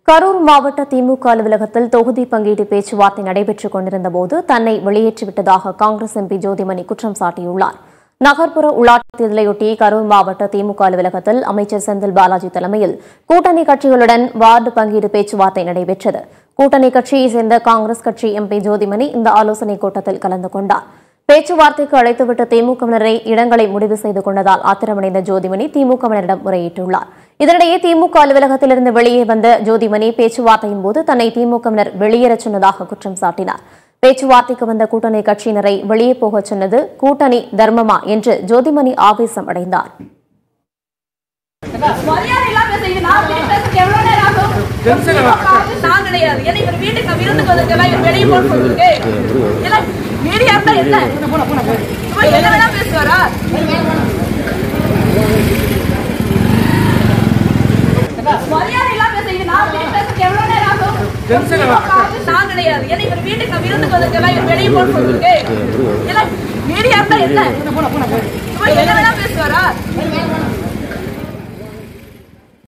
கரூர் மாவட்ட திமுக அலுவலகத்தில் தொகுதி பங்கீடு பேச்சுவார்த்தை நடைபெற்றுக் கொண்டிருந்த போது தன்னை வெளியேற்றிவிட்டதாக காங்கிரஸ் எம்பி ஜோதிமணி குற்றம் சாட்டியுள்ளார் நகர்ப்புற உள்ளாட்சி தேர்தலையொட்டி கரூர் மாவட்ட திமுக அலுவலகத்தில் அமைச்சர் செந்தில் பாலாஜி தலைமையில் கூட்டணி கட்சிகளுடன் வார்டு பங்கீடு பேச்சுவார்த்தை நடைபெற்றது கூட்டணி கட்சியைச் சேர்ந்த காங்கிரஸ் கட்சி எம்பி ஜோதிமணி இந்த ஆலோசனைக் கூட்டத்தில் கலந்து கொண்டார் பேச்சுவார்த்தைக்கு அழைத்துவிட்ட திமுகவினரை இடங்களை முடிவு செய்து கொண்டதால் ஆத்திரமடைந்த ஜோதிமணி திமுகவினரிடம் முறையிட்டுள்ளார் இதனிடையே திமுக அலுவலகத்திலிருந்து வெளியே வந்த ஜோதிமணி பேச்சுவார்த்தையின் போது தன்னை திமுகவினர் வெளியேறச் சொன்னதாக குற்றம் சாட்டினார் பேச்சுவார்த்தைக்கு வந்த கூட்டணி கட்சியினரை வெளியே போகச் சொன்னது கூட்டணி தர்மமா என்று ஜோதிமணி ஆவேசம் அடைந்தார் மரியாதை இல்லாம பேசுறீங்க. நான் பேசுறதுக்கு எவ்வளவு நேரம் ஆகும்? நான் கிடையாது. ஏன்னா இவர் வீட்டுக்கு விருந்துக்கு வந்திருக்கேன். இவர் வெளியே போக சொல்லிருக்கு. ஏன்னா மீடியா இருந்தா என்ன? இவர் என்ன வேணா பேசுவாரா? மரியாதை இல்லாம பேசுறீங்க. நான் பேசுறதுக்கு எவ்வளவு நேரம் ஆகும்? நான் கிடையாது. ஏன்னா இவர் வீட்டுக்கு விருந்துக்கு வந்திருக்கேன். இவர் வெளியே போக சொல்லிருக்கு. ஏன்னா மீடியா இருந்தா என்ன? இவர் என்ன வேணா